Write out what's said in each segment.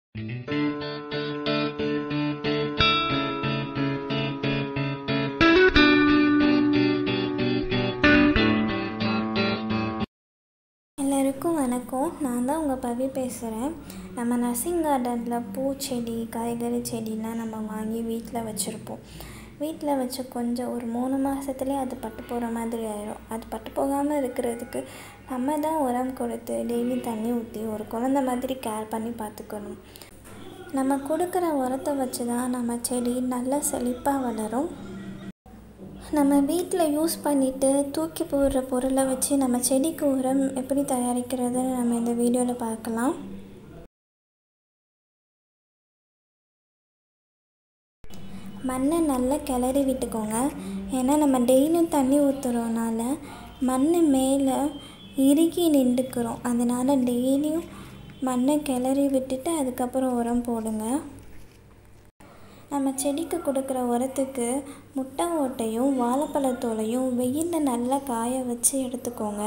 எல்லாருக்கும் வணக்கம் நான் தான் உங்கள் பவி பேசுகிறேன் நம்ம நர்சிங் கார்டனில் பூச்செடி காய்கறி செடிலாம் நம்ம வாங்கி வீட்டில் வச்சுருப்போம் வீட்டில் வச்சு கொஞ்சம் ஒரு மூணு மாதத்துலேயே அது பட்டு போகிற மாதிரி ஆயிடும் அது பட்டு போகாமல் இருக்கிறதுக்கு நம்ம தான் உரம் கொடுத்து டெய்லி தண்ணி ஊற்றி ஒரு குழந்த மாதிரி கேர் பண்ணி பார்த்துக்கணும் நம்ம கொடுக்குற உரத்தை வச்சு தான் நம்ம செடி நல்லா செழிப்பாக வளரும் நம்ம வீட்டில் யூஸ் பண்ணிவிட்டு தூக்கி போடுற பொருளை வச்சு நம்ம செடிக்கு உரம் எப்படி தயாரிக்கிறதுன்னு நம்ம இந்த வீடியோவில் பார்க்கலாம் மண்ணை நல்லா கிளறி விட்டுக்கோங்க ஏன்னா நம்ம டெய்லியும் தண்ணி ஊற்றுறோனால மண் மேலே இறுகி நின்றுக்கிறோம் அதனால் டெய்லியும் மண்ணை கிளறி விட்டுட்டு அதுக்கப்புறம் உரம் போடுங்க நம்ம செடிக்கு கொடுக்குற உரத்துக்கு முட்டை ஓட்டையும் வாழைப்பழத்தோலையும் வெயிலில் நல்லா காய வச்சு எடுத்துக்கோங்க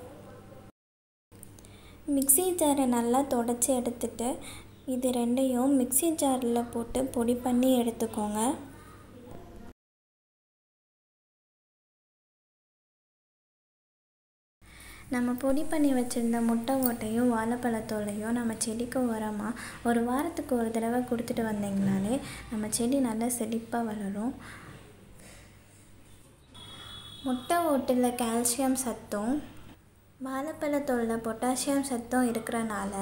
மிக்ஸி ஜாரை நல்லா தொடச்சி எடுத்துட்டு இது ரெண்டையும் மிக்ஸி ஜாரில் போட்டு பொடி பண்ணி எடுத்துக்கோங்க நம்ம பொடி பண்ணி வச்சுருந்த முட்டை ஓட்டையும் வாழைப்பழத்தோலையும் நம்ம செடிக்கு உரமாக ஒரு வாரத்துக்கு ஒரு தடவை கொடுத்துட்டு வந்தீங்கனாலே நம்ம செடி நல்லா செழிப்பாக வளரும் முட்டை ஓட்டில் கால்சியம் சத்தும் வாழைப்பழத்தோலில் பொட்டாசியம் சத்தும் இருக்கிறனால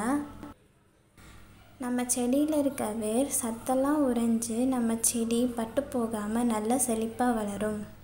நம்ம செடியில் இருக்க வேர் சத்தெல்லாம் உறைஞ்சி நம்ம செடி பட்டு போகாமல் நல்லா செழிப்பாக வளரும்